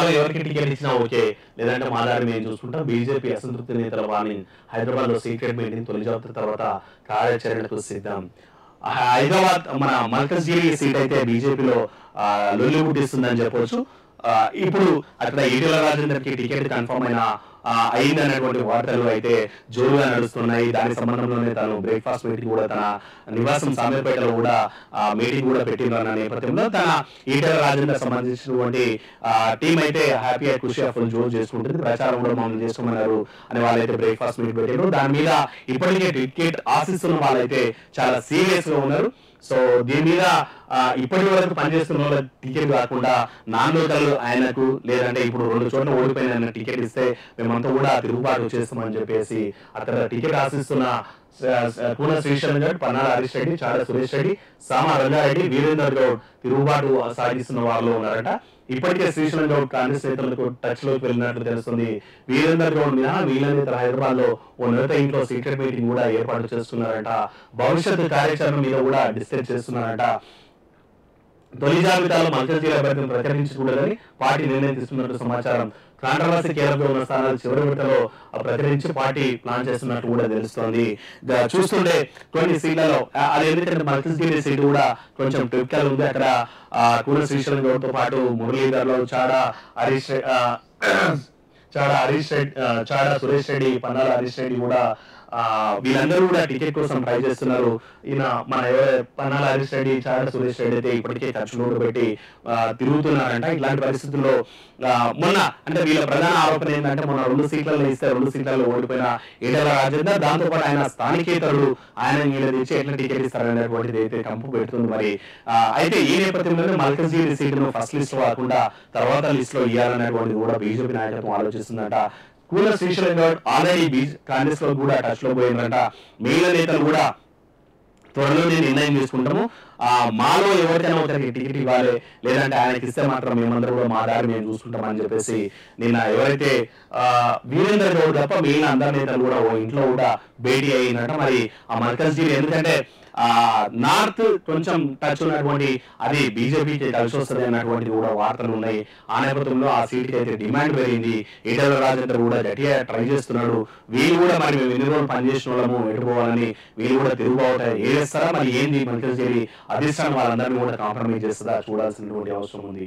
మాలో ఎవరికి టికెట్ ఇచ్చినా ఓకే లేదంటే మా దారి మేము చూసుకుంటాం బీజేపీ అసంతృప్తి నేతల వారిని హైదరాబాద్ లో సీక్రెట్ మీటింగ్ తొలి జాబితా తర్వాత కార్యాచరణకు సిద్ధం హైదరాబాద్ మన మల్కజ్గిరి సీట్ అయితే బీజేపీలో లొల్లి పుట్టిస్తుందని చెప్పొచ్చు ఆ, ఇప్పుడు అక్కడ ఈటెల రాజేందర్ కి టికెట్ కన్ఫర్మ్ అయిన ఆ, అయింది అనేటువంటి వార్తలు అయితే జోరుగా నడుస్తున్నాయి దాని సంబంధంలోనే తను బ్రేక్ఫాస్ట్ మీటింగ్ కూడా తన నివాసం సామీర్పేటలో కూడా మీటింగ్ కూడా పెట్టిండ్రు అన్న నేపథ్యంలో తన ఈటెల రాజేందర్ సంబంధించినటువంటి టీం అయితే హ్యాపీ ఖుషి ఫుల్ జోరు చేసుకుంటుంది ప్రచారం కూడా మమ్మల్ని చేసుకోమన్నారు అని వాళ్ళైతే బ్రేక్ఫాస్ట్ మీట్ పెట్టారు దాని మీద ఇప్పటికే టికెట్ ఆశిస్తున్న వాళ్ళైతే చాలా సీరియస్ గా ఉన్నారు సో దీని మీద ఆ, ఇప్పటి వరకు పనిచేస్తున్న వాళ్ళ టికెట్ కాకుండా నాన్ లోకల్ ఆయనకు లేదంటే ఇప్పుడు రెండు చోట్ల ఓడిపోయిన ఆయన టికెట్ ఇస్తే మేమంతా కూడా తిరుగుబాటు చేస్తామని చెప్పేసి అక్కడ టికెట్ ఆశిస్తున్న స- స- కూన శ్రీశైలం గౌడ్ పన్నాల హరీష్ రెడ్డి చాడ సురేష్ రెడ్డి సామ రంగారెడ్డి వీరేందర్ గౌడ్ తిరుగుబాటు సాగిస్తున్న వాళ్ళు ఉన్నారట ఇప్పటికే శ్రీశైలం గౌడ్ కాంగ్రెస్ నేతలకు టచ్ లోకి వెళ్ళినట్లు తెలుస్తుంది వీరేందర్ గౌడ్ మీద వీళ్ళ నేతలు హైదరాబాద్ లో ఓ నేత ఇంట్లో సీక్రెట్ మీటింగ్ కూడా ఏర్పాటు చేస్తున్నారట భవిష్యత్తు కార్యాచరణ మీద కూడా డిస్కస్ చేస్తున్నారట తొలి జాబితాలో మల్కజ్గిరి అభ్యర్థిని ప్రకటించకూడదని పార్టీ నిర్ణయం తీసుకున్నట్టు సమాచారం కాంట్రవర్సీ కీలకంగా ఉన్న స్థానాలు చివరి విడతలో ప్రకటించి పార్టీ ప్లాన్ చేస్తున్నట్టు కూడా తెలుస్తోంది ఇక చూస్తుంటే కొన్ని సీట్లలో ఆ, అది ఎందుకంటే మల్కజ్గిరి సీట్ కూడా కొంచెం ట్రిప్కల్ ఉంది అక్కడ ఆ, కూన శ్రీశైలం గౌడ్ తో పాటు మురళీధర్లో చాడా హరీష్ రె- ఆ, చాడా హరీష్ రెడ్డి ఆ, చాడా సురేష్ రెడ్డి పన్నాల హరీష్ రెడ్డి కూడా ఆ, వీళ్ళందరూ కూడా టికెట్ కోసం ట్రై చేస్తున్నారు ఈయన మన ఎవరు పన్నాల హరీష్ రెడ్డి చాడా సురేష్ రెడ్డి అయితే ఇప్పటికే ఖర్చులు పెట్టి ఆ, తిరుగుతున్నారంట ఇట్లాంటి పరిస్థితుల్లో ఆ, మొన్న అంటే వీళ్ళ ప్రధాన ఆరోపణ ఏంటంటే మొన్న రెండు సీట్లలో ఇస్తే రెండు సీట్లలో ఓడిపోయిన ఈటల రాజేందర్ దాంతో పాటు ఆయన స్థానికేతరుడు ఆయన నిలదీసి ఎట్లా టికెట్ ఇస్తారనేటువంటిది అయితే కంపు పెడుతుంది మరి ఆ, అయితే ఈ నేపథ్యంలోనే మల్కజ్గిరి సీటును ఫస్ట్ లిస్ట్ లో కాకుండా తర్వాత లిస్ట్ లో ఇవ్వాలనేటువంటిది కూడా బీజేపీ నాయకత్వం ఆలోచిస్తుందట కూల శ్రీశైలం గౌడ్ ఆల్రెడీ బీజ్ కాంగ్రెస్ లో కూడా టచ్ లో పోయిందంట మిగిలిన నేతలు కూడా త్వరలోనే నిర్ణయం తీసుకుంటాము ఆ మాలో ఎవరికైనా ఒకరికి టికెట్ ఇవ్వాలి లేదంటే ఆయనకి ఇస్తే మాత్రం మేమందరం కూడా మా దారి మేము చూసుకుంటాం అని చెప్పేసి నిన్న ఎవరైతే ఆ వీరేందర్ గౌడ్ తప్ప మిగిలిన అందరి నేతలు కూడా ఓ ఇంట్లో కూడా భేటీ అయినట్ట మరి ఆ మల్కజ్గిరి ఎందుకంటే ఆ నార్త్ కొంచెం టచ్ ఉన్నటువంటి అది బీజేపీకి కలిసి వస్తుంది అన్నటువంటి కూడా వార్తలు ఉన్నాయి ఆ నేపథ్యంలో ఆ సీట్ కి అయితే డిమాండ్ పెరిగింది ఈటల రాజేందర్ కూడా గట్టిగా ట్రై చేస్తున్నాడు వీళ్ళు కూడా మరి మేము ఎన్ని రోజులు పనిచేసిన వాళ్ళము ఎటుపోవాలని వీళ్ళు కూడా తిరుగుబావుతాయి ఏ చేస్తారా మరి ఏంది మల్కజ్గిరి అధిష్టానం వాళ్ళందరినీ కూడా కాంప్రమైజ్ చేస్తుందా చూడాల్సినటువంటి అవసరం ఉంది